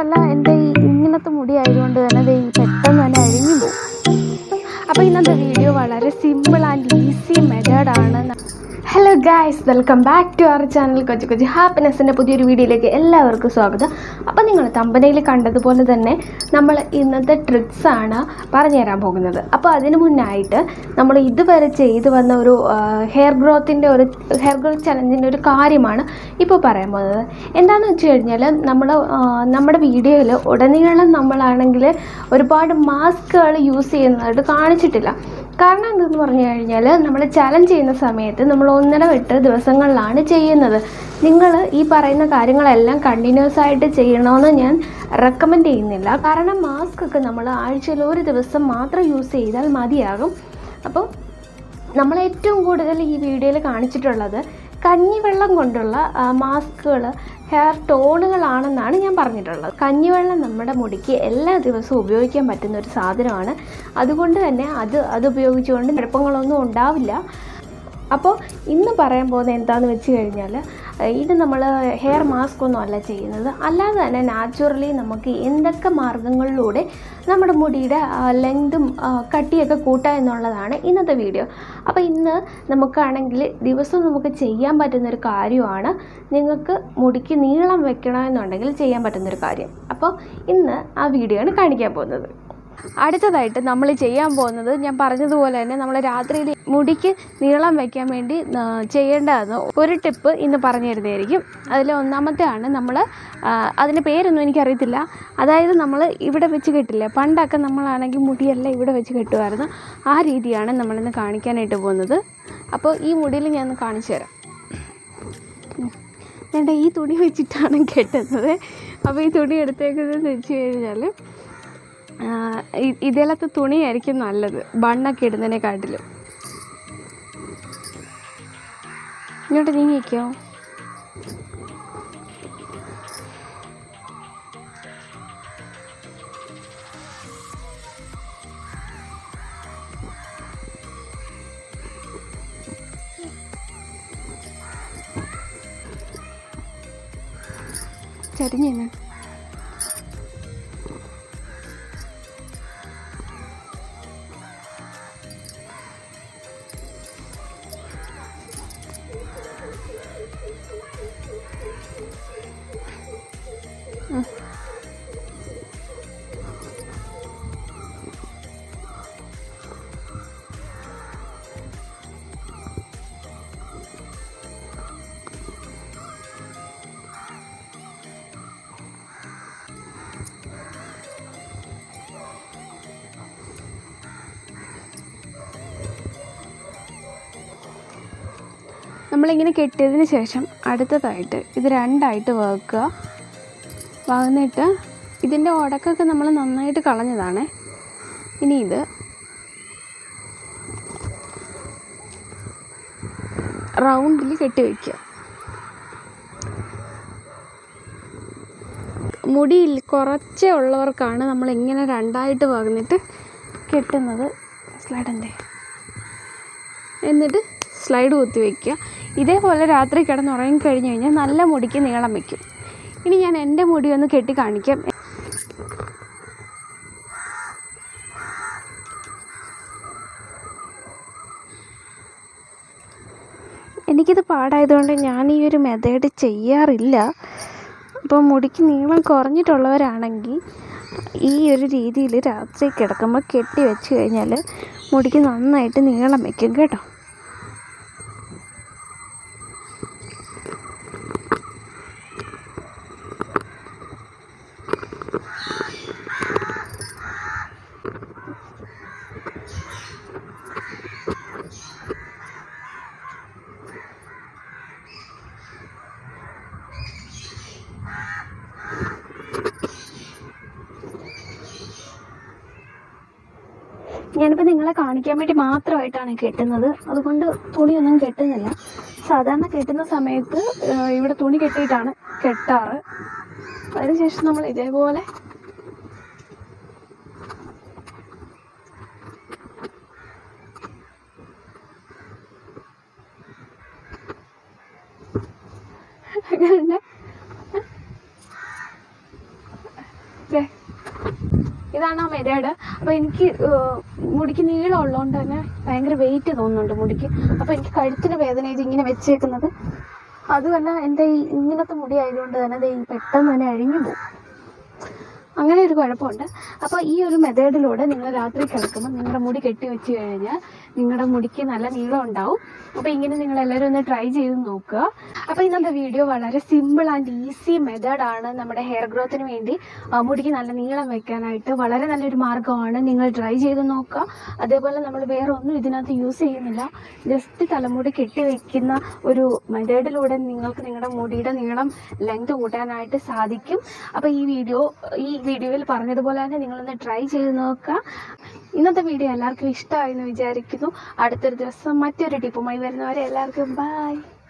മാത്രമല്ല എൻ്റെ ഈ ഇങ്ങനത്തെ മുടി ആയതുകൊണ്ട് തന്നെ ദേ ഈ പെട്ടെന്ന് തന്നെ അഴിഞ്ഞു പോകും അപ്പോൾ ഇന്നത്തെ വീഡിയോ വളരെ സിമ്പിൾ ആൻഡ് ഈസി മെത്തേഡാണ് hello guys welcome back to our channel കൊച്ചു കൊച്ചു ഹാപ്പിനെസ്സിൻ്റെ പുതിയൊരു വീഡിയോയിലേക്ക് എല്ലാവർക്കും സ്വാഗതം അപ്പോൾ നിങ്ങൾ തമ്പനയിൽ കണ്ടതുപോലെ തന്നെ നമ്മൾ ഇന്നത്തെ ട്രിക്സ് ആണ് പറഞ്ഞു തരാൻ പോകുന്നത് അപ്പോൾ അതിന് മുന്നായിട്ട് നമ്മൾ ഇതുവരെ ചെയ്തു വന്ന ഒരു ഹെയർ ഗ്രോത്തിൻ്റെ ഒരു ഹെയർ ഗ്രോത്ത് ചലഞ്ചിൻ്റെ ഒരു കാര്യമാണ് ഇപ്പോൾ പറയാൻ പോകുന്നത് എന്താണെന്ന് വെച്ച് കഴിഞ്ഞാൽ നമ്മൾ നമ്മുടെ വീഡിയോയിൽ ഉടനീളം നമ്മളാണെങ്കിൽ ഒരുപാട് മാസ്കുകൾ യൂസ് ചെയ്യുന്നതായിട്ട് കാണിച്ചിട്ടില്ല കാരണം എന്തെന്ന് പറഞ്ഞു കഴിഞ്ഞാൽ നമ്മൾ ചലഞ്ച് ചെയ്യുന്ന സമയത്ത് നമ്മൾ ഒന്നര എട്ട് ദിവസങ്ങളിലാണ് ചെയ്യുന്നത് നിങ്ങൾ ഈ പറയുന്ന കാര്യങ്ങളെല്ലാം കണ്ടിന്യൂസ് ആയിട്ട് ചെയ്യണമെന്ന് ഞാൻ റെക്കമെൻഡ് ചെയ്യുന്നില്ല കാരണം മാസ്ക് ഒക്കെ നമ്മൾ ആഴ്ചയിൽ ഒരു ദിവസം മാത്രം യൂസ് ചെയ്താൽ മതിയാകും അപ്പോൾ നമ്മൾ ഏറ്റവും കൂടുതൽ ഈ വീഡിയോയിൽ കാണിച്ചിട്ടുള്ളത് കഞ്ഞിവെള്ളം കൊണ്ടുള്ള മാസ്കുകൾ ഹെയർ ടോണുകളാണെന്നാണ് ഞാൻ പറഞ്ഞിട്ടുള്ളത് കഞ്ഞിവെള്ളം നമ്മുടെ മുടിക്ക് എല്ലാ ദിവസവും ഉപയോഗിക്കാൻ പറ്റുന്ന ഒരു സാധനമാണ് അതുകൊണ്ട് തന്നെ അത് അത് ഉപയോഗിച്ചുകൊണ്ട് കുഴപ്പങ്ങളൊന്നും ഉണ്ടാവില്ല അപ്പോൾ ഇന്ന് പറയാൻ പോകുന്നത് എന്താണെന്ന് വെച്ച് കഴിഞ്ഞാൽ ഇത് നമ്മൾ ഹെയർ മാസ്ക് ഒന്നും അല്ല ചെയ്യുന്നത് അല്ലാതെ തന്നെ നാച്ചുറലി നമുക്ക് എന്തൊക്കെ മാർഗങ്ങളിലൂടെ നമ്മുടെ മുടിയുടെ ലെങ്തും കട്ടിയൊക്കെ കൂട്ടുക എന്നുള്ളതാണ് ഇന്നത്തെ വീഡിയോ അപ്പോൾ ഇന്ന് നമുക്കാണെങ്കിൽ ദിവസവും നമുക്ക് ചെയ്യാൻ പറ്റുന്നൊരു കാര്യമാണ് നിങ്ങൾക്ക് മുടിക്ക് നീളം വെക്കണമെന്നുണ്ടെങ്കിൽ ചെയ്യാൻ പറ്റുന്നൊരു കാര്യം അപ്പോൾ ഇന്ന് ആ വീഡിയോ ആണ് കാണിക്കാൻ പോകുന്നത് അടുത്തതായിട്ട് നമ്മൾ ചെയ്യാൻ പോകുന്നത് ഞാൻ പറഞ്ഞതുപോലെ തന്നെ നമ്മൾ രാത്രിയിൽ മുടിക്ക് നീളം വയ്ക്കാൻ വേണ്ടി ചെയ്യേണ്ടതെന്ന് ഒരു ടിപ്പ് ഇന്ന് പറഞ്ഞു തരുന്നതായിരിക്കും അതിൽ ഒന്നാമത്തെ ആണ് നമ്മൾ അതിൻ്റെ പേരൊന്നും എനിക്കറിയത്തില്ല അതായത് നമ്മൾ ഇവിടെ വെച്ച് കെട്ടില്ലേ പണ്ടൊക്കെ നമ്മളാണെങ്കിൽ മുടിയെല്ലാം ഇവിടെ വെച്ച് കെട്ടുമായിരുന്നു ആ രീതിയാണ് നമ്മളിന്ന് കാണിക്കാനായിട്ട് പോകുന്നത് അപ്പോൾ ഈ മുടിയിൽ ഞാൻ ഒന്ന് കാണിച്ചു തരാം വേണ്ട ഈ തുണി വെച്ചിട്ടാണ് കെട്ടുന്നത് അപ്പോൾ ഈ തുണി എടുത്തേക്കുന്നത് വെച്ച് കഴിഞ്ഞാൽ ഇതിലത്തെ തുണിയായിരിക്കും നല്ലത് ബണ്ണൊക്കെ ഇടുന്നതിനെക്കാട്ടിലും ഇങ്ങോട്ട് നീങ്ങിക്കോ ചരിഞ്ഞു നമ്മളിങ്ങനെ കെട്ടിയതിന് ശേഷം അടുത്തതായിട്ട് ഇത് രണ്ടായിട്ട് വറുക്കുക വന്നിട്ട് ഇതിൻ്റെ ഉടക്കൊക്കെ നമ്മൾ നന്നായിട്ട് കളഞ്ഞതാണ് ഇനി ഇത് റൗണ്ടിൽ കെട്ടി വയ്ക്കുക മുടിയിൽ കുറച്ചേ ഉള്ളവർക്കാണ് നമ്മൾ ഇങ്ങനെ രണ്ടായിട്ട് വന്നിട്ട് കെട്ടുന്നത് സ്ലൈഡൻ്റെ എന്നിട്ട് സ്ലൈഡ് കുത്തി വയ്ക്കുക ഇതേപോലെ രാത്രി കിടന്നുറങ്ങി കഴിഞ്ഞ് കഴിഞ്ഞാൽ നല്ല മുടിക്ക് നീളം വയ്ക്കും ഇനി ഞാൻ എൻ്റെ മുടി ഒന്ന് കെട്ടി കാണിക്കാം എനിക്കിത് പാടായതുകൊണ്ട് ഞാൻ ഈ ഒരു മെത്തേഡ് ചെയ്യാറില്ല അപ്പോൾ മുടിക്ക് നീളം കുറഞ്ഞിട്ടുള്ളവരാണെങ്കിൽ ഈ ഒരു രീതിയിൽ രാത്രി കിടക്കുമ്പോൾ കെട്ടി വെച്ച് കഴിഞ്ഞാൽ മുടിക്ക് നന്നായിട്ട് നീളം വയ്ക്കും കേട്ടോ ഞാനിപ്പോൾ നിങ്ങളെ കാണിക്കാൻ വേണ്ടി മാത്രമായിട്ടാണ് കെട്ടുന്നത് അതുകൊണ്ട് തുണിയൊന്നും കെട്ടുന്നില്ല സാധാരണ കെട്ടുന്ന സമയത്ത് ഏഹ്, ഇവിടെ തുണി കെട്ടിയിട്ടാണ് കെട്ടാറ് അതിനുശേഷം നമ്മൾ ഇതേപോലെ അങ്ങനെ ദേ, ഇതാണ് ആ മെതേഡ് അപ്പോൾ എനിക്ക് ഏഹ്, മുടിക്ക് നീളം ഉള്ളതുകൊണ്ട് തന്നെ ഭയങ്കര വെയിറ്റ് തോന്നുന്നുണ്ട് മുടിക്ക് അപ്പോൾ എനിക്ക് കഴുത്തിന് വേദന ഇത് ഇങ്ങനെ വെച്ചേക്കുന്നത് അതുമല്ല എൻ്റെ ഈ ഇങ്ങനത്തെ മുടി ആയതുകൊണ്ട് തന്നെ ദേ ഈ പെട്ടെന്ന് തന്നെ അഴിഞ്ഞു പോകും അങ്ങനെ ഒരു കുഴപ്പമുണ്ട് അപ്പോൾ ഈ ഒരു മെത്തേഡിലൂടെ നിങ്ങൾ രാത്രി കിടക്കുമ്പോൾ നിങ്ങളുടെ മുടി കെട്ടി വെച്ച് കഴിഞ്ഞാൽ നിങ്ങളുടെ മുടിക്ക് നല്ല നീളം ഉണ്ടാവും അപ്പോൾ ഇങ്ങനെ നിങ്ങൾ എല്ലാവരും ഒന്ന് ട്രൈ ചെയ്ത് നോക്കുക അപ്പോൾ ഇന്നത്തെ വീഡിയോ വളരെ സിമ്പിൾ ആൻഡ് ഈസി മെത്തേഡാണ് നമ്മുടെ ഹെയർ ഗ്രോത്തിന് വേണ്ടി ആ, മുടിക്ക് നല്ല നീളം വെക്കാനായിട്ട് വളരെ നല്ലൊരു മാർഗ്ഗമാണ് നിങ്ങൾ ട്രൈ ചെയ്ത് നോക്കുക അതേപോലെ നമ്മൾ വേറെ ഒന്നും ഇതിനകത്ത് യൂസ് ചെയ്യുന്നില്ല ജസ്റ്റ് തലമുടി കെട്ടി വെക്കുന്ന ഒരു മെത്തേഡിലൂടെ നിങ്ങൾക്ക് നിങ്ങളുടെ മുടിയുടെ നീളം ലെങ്ത് കൂട്ടാനായിട്ട് സാധിക്കും അപ്പോൾ ഈ വീഡിയോ ഈ വീഡിയോയിൽ പറഞ്ഞതുപോലെ തന്നെ നിങ്ങളൊന്ന് ട്രൈ ചെയ്ത് നോക്കുക ഇന്നത്തെ വീഡിയോ എല്ലാവർക്കും ഇഷ്ടമായി എന്ന് വിചാരിക്കുന്നു അടുത്തൊരു ദിവസം മറ്റൊരു ടിപ്പുമായി വരുന്നവരെ എല്ലാവർക്കും ബൈ